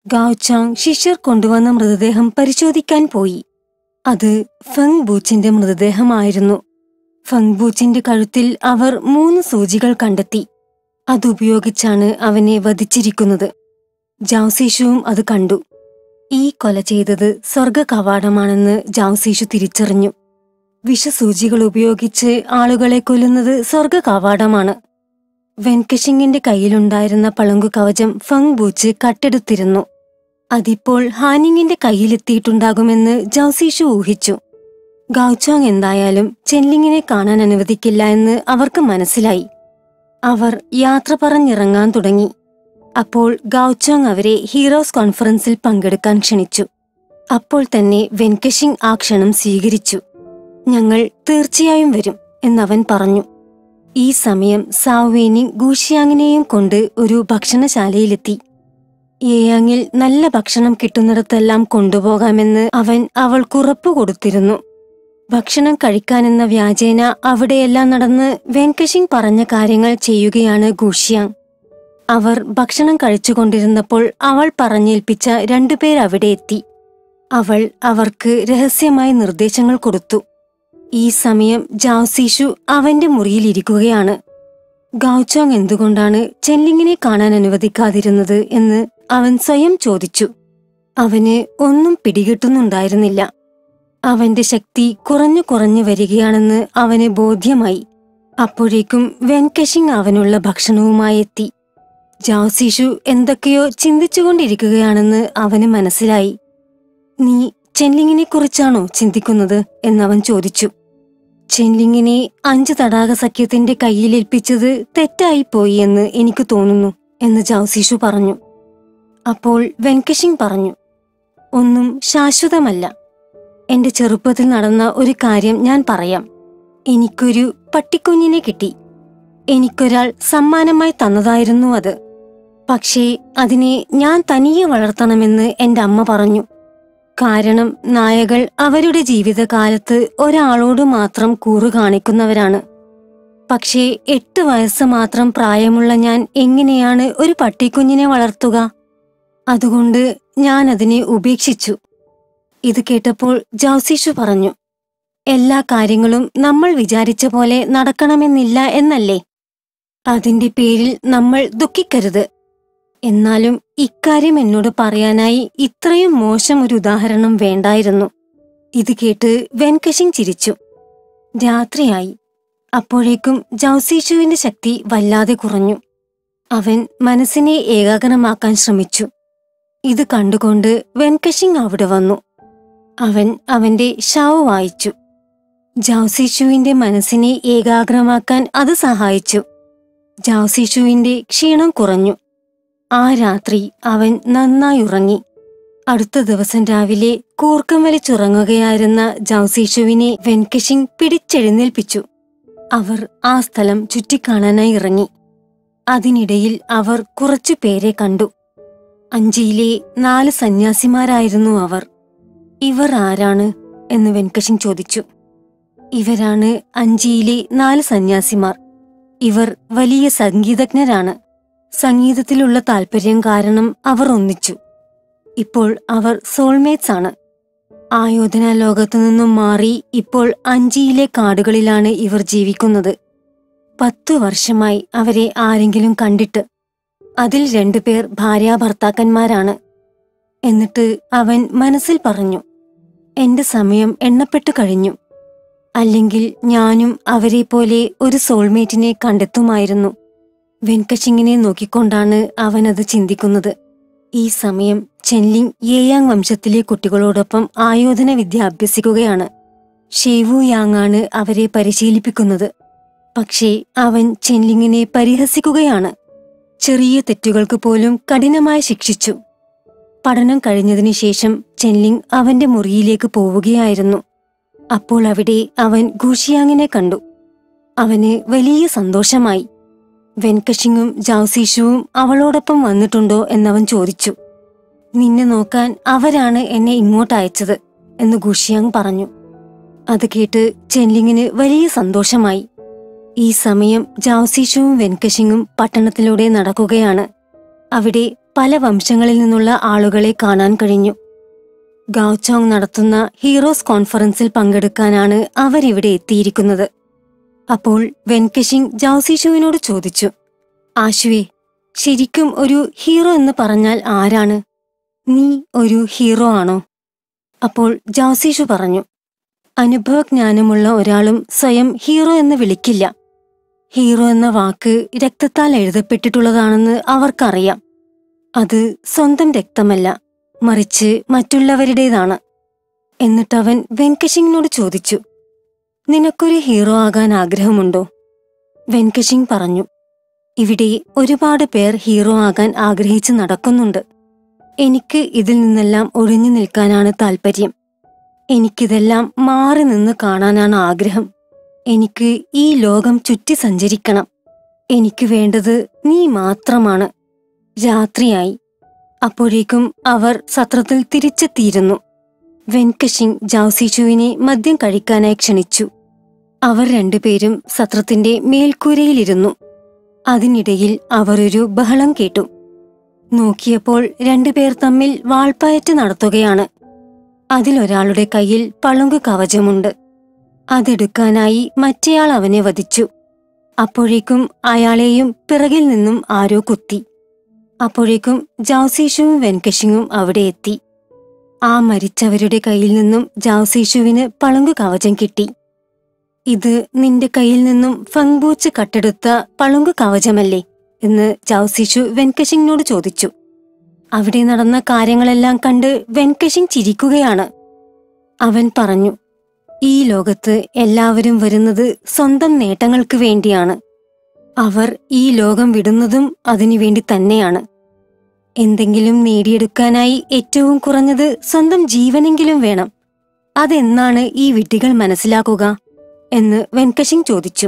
ഗാവ്ചാങ് ശിഷ്യർ കൊണ്ടുവന്ന മൃതദേഹം പരിശോധിക്കാൻ പോയി അത് ഫങ് ബൂച്ചിന്റെ മൃതദേഹമായിരുന്നു ഫങ് ബൂച്ചിന്റെ കഴുത്തിൽ അവർ മൂന്ന് സൂചികൾ കണ്ടെത്തി അതുപയോഗിച്ചാണ് അവനെ വധിച്ചിരിക്കുന്നത് ജാവ്സീഷുവും അത് കണ്ടു ഈ കൊല ചെയ്തത് സ്വർഗ കവാടമാണെന്ന് ജാവ്സീഷു തിരിച്ചറിഞ്ഞു വിഷസൂചികൾ ഉപയോഗിച്ച് ആളുകളെ കൊല്ലുന്നത് സ്വർഗ കവാടമാണ് വെൻകഷിങ്ങിന്റെ കയ്യിലുണ്ടായിരുന്ന പളുങ്കു കവചം ഫങ് ബൂച്ച് കട്ടെടുത്തിരുന്നു അതിപ്പോൾ ഹാനിങ്ങിന്റെ കയ്യിലെത്തിയിട്ടുണ്ടാകുമെന്ന് ജൗസീഷു ഊഹിച്ചു ഗൗചോങ് എന്തായാലും ചെൻലിങ്ങിനെ കാണാൻ അനുവദിക്കില്ല എന്ന് അവർക്ക് മനസ്സിലായി അവർ യാത്ര പറഞ്ഞിറങ്ങാൻ തുടങ്ങി അപ്പോൾ ഗൗചോങ് അവരെ ഹീറോസ് കോൺഫറൻസിൽ പങ്കെടുക്കാൻ ക്ഷണിച്ചു അപ്പോൾ തന്നെ വെൻകഷിങ് ആ ക്ഷണം സ്വീകരിച്ചു ഞങ്ങൾ തീർച്ചയായും വരും എന്നവൻ പറഞ്ഞു ഈ സമയം സാവേനി ഗൂഷിയാങ്ങിനെയും കൊണ്ട് ഒരു ഭക്ഷണശാലയിലെത്തി ഏയാങ്ങിൽ നല്ല ഭക്ഷണം കിട്ടുന്നിടത്തെല്ലാം കൊണ്ടുപോകാമെന്ന് അവൻ അവൾക്കുറപ്പു കൊടുത്തിരുന്നു ഭക്ഷണം കഴിക്കാനെന്ന വ്യാജേന അവിടെയെല്ലാം നടന്ന് വെൻകഷിങ് പറഞ്ഞ കാര്യങ്ങൾ ചെയ്യുകയാണ് ഗൂഷിയാങ് അവർ ഭക്ഷണം കഴിച്ചുകൊണ്ടിരുന്നപ്പോൾ അവൾ പറഞ്ഞേൽപ്പിച്ച രണ്ടുപേർ അവിടെ എത്തി അവൾ അവർക്ക് രഹസ്യമായി നിർദ്ദേശങ്ങൾ കൊടുത്തു ഈ സമയം ജാവ്സീഷു അവന്റെ മുറിയിലിരിക്കുകയാണ് ഗൗചോങ് എന്തുകൊണ്ടാണ് ചെല്ലിങ്ങിനെ കാണാൻ അനുവദിക്കാതിരുന്നത് എന്ന് അവൻ സ്വയം ചോദിച്ചു അവന് ഒന്നും പിടികിട്ടുന്നുണ്ടായിരുന്നില്ല അവന്റെ ശക്തി കുറഞ്ഞു കുറഞ്ഞു വരികയാണെന്ന് അവന് ബോധ്യമായി അപ്പോഴേക്കും വെൻകഷിങ് അവനുള്ള ഭക്ഷണവുമായി എത്തി ജാവ്സീഷു എന്തൊക്കെയോ ചിന്തിച്ചുകൊണ്ടിരിക്കുകയാണെന്ന് അവന് മനസ്സിലായി നീ ചെൻലിങ്ങിനെ കുറിച്ചാണോ ചിന്തിക്കുന്നത് എന്നവൻ ചോദിച്ചു ചെൻലിങ്ങിനെ അഞ്ച് തടാക സഖ്യത്തിന്റെ കയ്യിലേൽപ്പിച്ചത് തെറ്റായിപ്പോയി എന്ന് എനിക്ക് തോന്നുന്നു എന്ന് ജാവ്സീഷു പറഞ്ഞു അപ്പോൾ വെൻകഷിങ് പറഞ്ഞു ഒന്നും ശാശ്വതമല്ല എന്റെ ചെറുപ്പത്തിൽ നടന്ന ഒരു കാര്യം ഞാൻ പറയാം എനിക്കൊരു പട്ടിക്കുഞ്ഞിനെ കിട്ടി എനിക്കൊരാൾ സമ്മാനമായി തന്നതായിരുന്നു അത് പക്ഷേ അതിനെ ഞാൻ തനിയെ വളർത്തണമെന്ന് എന്റെ അമ്മ പറഞ്ഞു കാരണം നായകൾ അവരുടെ ജീവിതകാലത്ത് ഒരാളോട് മാത്രം കൂറു കാണിക്കുന്നവരാണ് പക്ഷേ എട്ട് വയസ്സ് മാത്രം പ്രായമുള്ള ഞാൻ എങ്ങനെയാണ് ഒരു പട്ടിക്കുഞ്ഞിനെ വളർത്തുക അതുകൊണ്ട് ഞാൻ അതിനെ ഉപേക്ഷിച്ചു ഇത് കേട്ടപ്പോൾ ജൗസീഷു പറഞ്ഞു എല്ലാ കാര്യങ്ങളും നമ്മൾ വിചാരിച്ച പോലെ നടക്കണമെന്നില്ല എന്നല്ലേ അതിന്റെ പേരിൽ നമ്മൾ ദുഃഖിക്കരുത് എന്നാലും ഇക്കാര്യം എന്നോട് പറയാനായി ഇത്രയും മോശം ഒരു ഉദാഹരണം വേണ്ടായിരുന്നു ഇത് കേട്ട് വെൻകഷിങ് ചിരിച്ചു രാത്രിയായി അപ്പോഴേക്കും ജൗസീഷുവിന്റെ ശക്തി വല്ലാതെ കുറഞ്ഞു അവൻ മനസ്സിനെ ഏകാഗ്രമാക്കാൻ ശ്രമിച്ചു ഇത് കണ്ടുകൊണ്ട് വെൻകഷിങ് അവിടെ വന്നു അവൻ അവന്റെ ഷാവ് വായിച്ചു ജൗസിഷുവിന്റെ മനസ്സിനെ ഏകാഗ്രമാക്കാൻ അത് സഹായിച്ചു ജൗസിഷുവിന്റെ ക്ഷീണം കുറഞ്ഞു ആ രാത്രി അവൻ നന്നായി ഉറങ്ങി അടുത്ത ദിവസം രാവിലെ കൂർക്കം വലിച്ചുറങ്ങുകയായിരുന്ന ജൗസിഷുവിനെ വെൻകഷിങ് പിടിച്ചെഴുന്നേൽപ്പിച്ചു അവർ ആ സ്ഥലം ചുറ്റിക്കാണാനായി ഇറങ്ങി അതിനിടയിൽ അവർ കുറച്ചു പേരെ കണ്ടു അഞ്ചിയിലെ നാല് സന്യാസിമാരായിരുന്നു അവർ ഇവർ ആരാണ് എന്ന് വെൻകഷിൻ ചോദിച്ചു ഇവരാണ് അഞ്ചിയിലെ നാല് സന്യാസിമാർ ഇവർ വലിയ സംഗീതജ്ഞരാണ് സംഗീതത്തിലുള്ള താല്പര്യം കാരണം അവർ ഒന്നിച്ചു ഇപ്പോൾ അവർ സോൾമേറ്റ്സ് ആണ് ആയോധന ലോകത്തു നിന്നും മാറി ഇപ്പോൾ അഞ്ചിയിലെ കാടുകളിലാണ് ഇവർ ജീവിക്കുന്നത് പത്തു വർഷമായി അവരെ ആരെങ്കിലും കണ്ടിട്ട് അതിൽ രണ്ടുപേർ ഭാര്യാഭർത്താക്കന്മാരാണ് എന്നിട്ട് അവൻ മനസ്സിൽ പറഞ്ഞു എന്റെ സമയം എണ്ണപ്പെട്ടു കഴിഞ്ഞു അല്ലെങ്കിൽ ഞാനും അവരെ പോലെ ഒരു സോൾമേറ്റിനെ കണ്ടെത്തുമായിരുന്നു വെൻകഷിങ്ങിനെ നോക്കിക്കൊണ്ടാണ് അവൻ അത് ചിന്തിക്കുന്നത് ഈ സമയം ചെൻലിങ് യേയാങ് വംശത്തിലെ കുട്ടികളോടൊപ്പം ആയോധന വിദ്യ അഭ്യസിക്കുകയാണ് ഷേവു യാങ് ആണ് അവരെ പരിശീലിപ്പിക്കുന്നത് പക്ഷേ അവൻ ചെൻലിങ്ങിനെ പരിഹസിക്കുകയാണ് ചെറിയ തെറ്റുകൾക്ക് പോലും കഠിനമായി ശിക്ഷിച്ചു പഠനം കഴിഞ്ഞതിനു ശേഷം ചെൻലിങ് അവന്റെ മുറിയിലേക്ക് പോവുകയായിരുന്നു അപ്പോൾ അവിടെ അവൻ ഗൂഷിയാങ്ങിനെ കണ്ടു അവന് വലിയ സന്തോഷമായി വെൻകഷിങ്ങും ജാവ്സീഷുവും അവളോടൊപ്പം വന്നിട്ടുണ്ടോ എന്നവൻ ചോദിച്ചു നിന്നെ നോക്കാൻ അവരാണ് എന്നെ ഇങ്ങോട്ട് അയച്ചത് എന്ന് ഗുഷിയാങ് പറഞ്ഞു അത് കേട്ട് ചെൻലിങ്ങിന് വലിയ സന്തോഷമായി ഈ സമയം ജാവ്സീഷുവും വെൻകഷിങ്ങും പട്ടണത്തിലൂടെ നടക്കുകയാണ് അവിടെ പല വംശങ്ങളിൽ നിന്നുള്ള ആളുകളെ കാണാൻ കഴിഞ്ഞു ഗാവ്ചോങ് നടത്തുന്ന ഹീറോസ് കോൺഫറൻസിൽ പങ്കെടുക്കാനാണ് അവരിവിടെ എത്തിയിരിക്കുന്നത് അപ്പോൾ വെൻകഷിങ് ജാവ്സിഷുവിനോട് ചോദിച്ചു ആശുവേ ശരിക്കും ഒരു ഹീറോ എന്ന് പറഞ്ഞാൽ ആരാണ് നീ ഒരു ഹീറോ ആണോ അപ്പോൾ ജാവ്സിഷു പറഞ്ഞു അനുഭവജ്ഞാനമുള്ള ഒരാളും സ്വയം ഹീറോ എന്ന് വിളിക്കില്ല ഹീറോ എന്ന വാക്ക് രക്തത്താൽ എഴുതപ്പെട്ടിട്ടുള്ളതാണെന്ന് അവർക്കറിയാം അത് സ്വന്തം രക്തമല്ല മറിച്ച് മറ്റുള്ളവരുടേതാണ് എന്നിട്ടവൻ വെൻകഷിങ്ങിനോട് ചോദിച്ചു നിനക്കൊരു ഹീറോ ആകാൻ ആഗ്രഹമുണ്ടോ വെൻകഷിങ് പറഞ്ഞു ഇവിടെ ഒരുപാട് പേർ ഹീറോ ആകാൻ ആഗ്രഹിച്ച് നടക്കുന്നുണ്ട് എനിക്ക് ഇതിൽ നിന്നെല്ലാം ഒഴിഞ്ഞു നിൽക്കാനാണ് താല്പര്യം എനിക്കിതെല്ലാം മാറി നിന്ന് കാണാനാണ് ആഗ്രഹം എനിക്ക് ഈ ലോകം ചുറ്റി സഞ്ചരിക്കണം എനിക്ക് വേണ്ടത് നീ മാത്രമാണ് രാത്രിയായി അപ്പോഴേക്കും അവർ സത്രത്തിൽ തിരിച്ചെത്തിയിരുന്നു വെൻകഷിങ് ജാവ്സിഷുവിനെ മദ്യം കഴിക്കാനായി ക്ഷണിച്ചു അവർ രണ്ടുപേരും സത്രത്തിന്റെ മേൽക്കൂരയിലിരുന്നു അതിനിടയിൽ അവർ ഒരു ബഹളം കേട്ടു നോക്കിയപ്പോൾ രണ്ടുപേർ തമ്മിൽ വാൾപ്പയറ്റ് നടത്തുകയാണ് അതിലൊരാളുടെ കയ്യിൽ പളുങ്ക് കവചമുണ്ട് അതെടുക്കാനായി മറ്റേയാൾ അവനെ വധിച്ചു അപ്പോഴേക്കും അയാളെയും പിറകിൽ നിന്നും ആരോ കുത്തി അപ്പോഴേക്കും ജാവ്സീഷുവും വെൻകഷിങ്ങും അവിടെ എത്തി ആ മരിച്ചവരുടെ കയ്യിൽ നിന്നും ജാവ്സീഷുവിന് പളുങ്ക് കവചം കിട്ടി ഇത് നിന്റെ കയ്യിൽ നിന്നും ഫങ്ബൂച്ച് കട്ടെടുത്ത പളുങ്ക് കവചമല്ലേ എന്ന് ജാവ്സീഷു വെൻകഷിങ്ങിനോട് ചോദിച്ചു അവിടെ നടന്ന കാര്യങ്ങളെല്ലാം കണ്ട് വെൻകഷിങ് ചിരിക്കുകയാണ് അവൻ പറഞ്ഞു ഈ ലോകത്ത് എല്ലാവരും വരുന്നത് സ്വന്തം നേട്ടങ്ങൾക്ക് വേണ്ടിയാണ് അവർ ഈ ലോകം വിടുന്നതും അതിനുവേണ്ടി തന്നെയാണ് എന്തെങ്കിലും നേടിയെടുക്കാനായി ഏറ്റവും കുറഞ്ഞത് സ്വന്തം ജീവനെങ്കിലും വേണം അതെന്നാണ് ഈ വിഡ്ഢികൾ മനസ്സിലാക്കുക എന്ന് വെൻകഷിങ് ചോദിച്ചു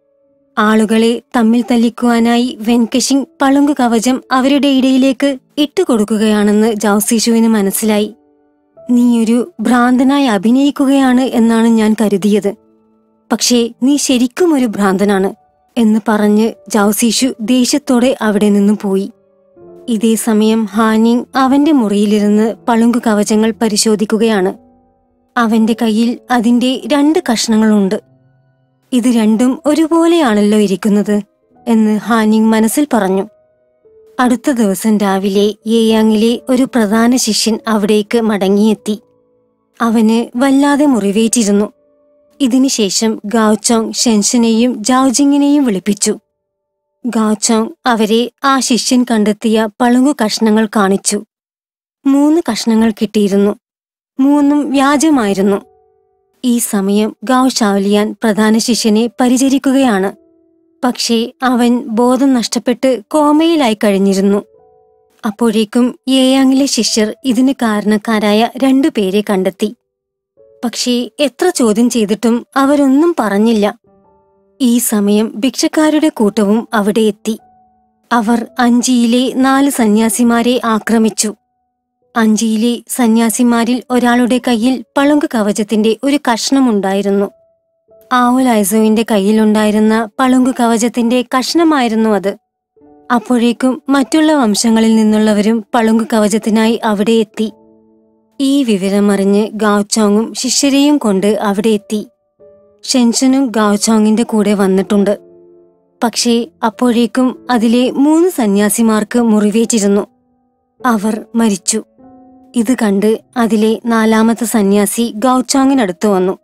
ആളുകളെ തമ്മിൽ തല്ലിക്കുവാനായി വെൻകഷിങ് പളുങ്ക് കവചം അവരുടെ ഇടയിലേക്ക് ഇട്ടുകൊടുക്കുകയാണെന്ന് ജാവ്സിഷുവിന് മനസ്സിലായി നീയൊരു ഭ്രാന്തനായി അഭിനയിക്കുകയാണ് എന്നാണ് ഞാൻ കരുതിയത് പക്ഷേ നീ ശരിക്കും ഒരു ഭ്രാന്തനാണ് എന്ന് പറഞ്ഞ് ജാവ്സീഷു ദേഷ്യത്തോടെ അവിടെ നിന്നു പോയി ഇതേ സമയം ഹാനിങ് അവന്റെ മുറിയിലിരുന്ന് പളുങ്കു കവചങ്ങൾ പരിശോധിക്കുകയാണ് അവന്റെ കയ്യിൽ അതിന്റെ രണ്ട് കഷ്ണങ്ങളുണ്ട് ഇത് രണ്ടും ഒരുപോലെയാണല്ലോ ഇരിക്കുന്നത് എന്ന് ഹാനിങ് മനസ്സിൽ പറഞ്ഞു അടുത്ത ദിവസം രാവിലെ യേയാങ്ങിലെ ഒരു പ്രധാന ശിഷ്യൻ അവിടേക്ക് മടങ്ങിയെത്തി അവന് വല്ലാതെ മുറിവേറ്റിരുന്നു ഇതിനുശേഷം ഗാവ്ചോങ് ഷെൻഷനെയും ജാവ്ജിങ്ങിനെയും വിളിപ്പിച്ചു ഗാവ്ചോങ് അവരെ ആ ശിഷ്യൻ കണ്ടെത്തിയ പളുങ്കു കഷ്ണങ്ങൾ കാണിച്ചു മൂന്ന് കഷ്ണങ്ങൾ കിട്ടിയിരുന്നു മൂന്നും വ്യാജമായിരുന്നു ഈ സമയം ഗാവ് ഷാവലിയാൻ പ്രധാന ശിഷ്യനെ പരിചരിക്കുകയാണ് പക്ഷേ അവൻ ബോധം നഷ്ടപ്പെട്ട് കോമയിലായി കഴിഞ്ഞിരുന്നു അപ്പോഴേക്കും യേയാങ്ങിലെ ശിഷ്യർ ഇതിന് കാരണക്കാരായ രണ്ടുപേരെ കണ്ടെത്തി പക്ഷേ എത്ര ചോദ്യം ചെയ്തിട്ടും അവരൊന്നും പറഞ്ഞില്ല ഈ സമയം ഭിക്ഷക്കാരുടെ കൂട്ടവും അവിടെ എത്തി അവർ അഞ്ചിയിലെ നാല് സന്യാസിമാരെ ആക്രമിച്ചു അഞ്ചിയിലെ സന്യാസിമാരിൽ ഒരാളുടെ കയ്യിൽ പളുങ്ക് കവചത്തിന്റെ ഒരു കഷ്ണമുണ്ടായിരുന്നു ആവുലൈസുവിന്റെ കയ്യിലുണ്ടായിരുന്ന പളുങ്ക് കവചത്തിന്റെ കഷ്ണമായിരുന്നു അത് അപ്പോഴേക്കും മറ്റുള്ള വംശങ്ങളിൽ നിന്നുള്ളവരും പളുങ്ക് കവചത്തിനായി അവിടെ എത്തി ഈ വിവരമറിഞ്ഞ് ഗാവ്ചോങ്ങും ശിഷ്യരെയും കൊണ്ട് അവിടെ എത്തി ഷെൻഷനും ഗാവ്ചോങ്ങിന്റെ കൂടെ വന്നിട്ടുണ്ട് പക്ഷേ അപ്പോഴേക്കും അതിലെ മൂന്ന് സന്യാസിമാർക്ക് മുറിവേറ്റിരുന്നു അവർ മരിച്ചു ഇത് കണ്ട് അതിലെ നാലാമത്തെ സന്യാസി ഗൗചാങ്ങിനടുത്തു വന്നു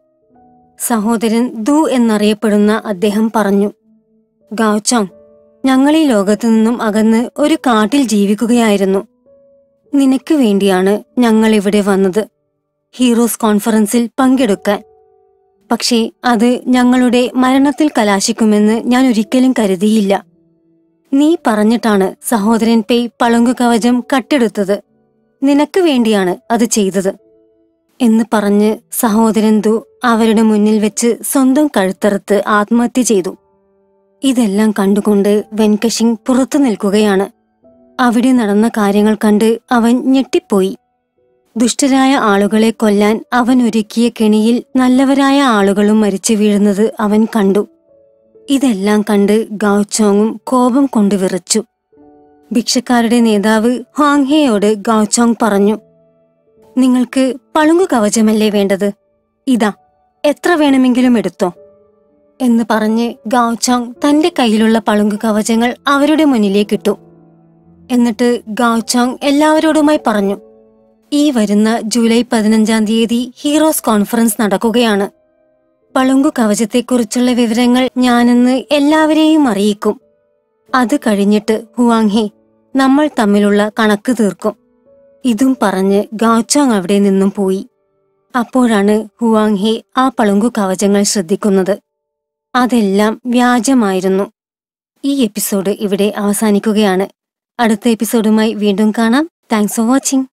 സഹോദരൻ ദു എന്നറിയപ്പെടുന്ന അദ്ദേഹം പറഞ്ഞു ഗൗചാങ് ഞങ്ങൾ ഈ ലോകത്തു നിന്നും അകന്ന് ഒരു കാട്ടിൽ ജീവിക്കുകയായിരുന്നു നിനക്ക് വേണ്ടിയാണ് ഞങ്ങൾ ഇവിടെ വന്നത് ഹീറോസ് കോൺഫറൻസിൽ പങ്കെടുക്കാൻ പക്ഷേ അത് ഞങ്ങളുടെ മരണത്തിൽ കലാശിക്കുമെന്ന് ഞാൻ ഒരിക്കലും കരുതിയില്ല നീ പറഞ്ഞിട്ടാണ് സഹോദരൻ പേയ് പളുങ്കു കവചം കട്ടെടുത്തത് നിനക്ക് വേണ്ടിയാണ് അത് ചെയ്തത് എന്ന് പറഞ്ഞ് സഹോദരൻ ദു അവരുടെ മുന്നിൽ വെച്ച് സ്വന്തം കഴുത്തറുത്ത് ആത്മഹത്യ ചെയ്തു ഇതെല്ലാം കണ്ടുകൊണ്ട് വെൻകഷിങ് പുറത്തു നിൽക്കുകയാണ് അവിടെ നടന്ന കാര്യങ്ങൾ കണ്ട് അവൻ ഞെട്ടിപ്പോയി ദുഷ്ടരായ ആളുകളെ കൊല്ലാൻ അവൻ ഒരുക്കിയ കെണിയിൽ നല്ലവരായ ആളുകളും മരിച്ചു വീഴുന്നത് അവൻ കണ്ടു ഇതെല്ലാം കണ്ട് ഗാവ്ചോങ്ങും കോപം കൊണ്ട് വിറച്ചു ഭിക്ഷക്കാരുടെ നേതാവ് ഹ്വാങ്ഹെയോട് ഗാവ്ചോങ് പറഞ്ഞു നിങ്ങൾക്ക് പളുങ്കു കവചമല്ലേ വേണ്ടത് ഇതാ എത്ര വേണമെങ്കിലും എടുത്തോ എന്ന് പറഞ്ഞ് ഗാവ്ചോങ് തന്റെ കയ്യിലുള്ള പളുങ്കു കവചങ്ങൾ അവരുടെ മുന്നിലേക്കിട്ടു എന്നിട്ട് ഗാവ്ചോങ് എല്ലാവരോടുമായി പറഞ്ഞു ഈ വരുന്ന ജൂലൈ പതിനഞ്ചാം തീയതി ഹീറോസ് കോൺഫറൻസ് നടക്കുകയാണ് പളുങ്കു കവചത്തെക്കുറിച്ചുള്ള വിവരങ്ങൾ ഞാനിന്ന് എല്ലാവരെയും അറിയിക്കും അത് കഴിഞ്ഞിട്ട് ഹുവാങ്ഹെ നമ്മൾ തമ്മിലുള്ള കണക്ക് തീർക്കും ഇതും പറഞ്ഞ് ഗാച്ചോങ് അവിടെ നിന്നും പോയി അപ്പോഴാണ് ഹുവാങ്ഹെ ആ പളുങ്കു കവചങ്ങൾ ശ്രദ്ധിക്കുന്നത് അതെല്ലാം വ്യാജമായിരുന്നു ഈ എപ്പിസോഡ് ഇവിടെ അവസാനിക്കുകയാണ് അടുത്ത എപ്പിസോഡുമായി വീണ്ടും കാണാം താങ്ക്സ് ഫോർ വാച്ചിങ്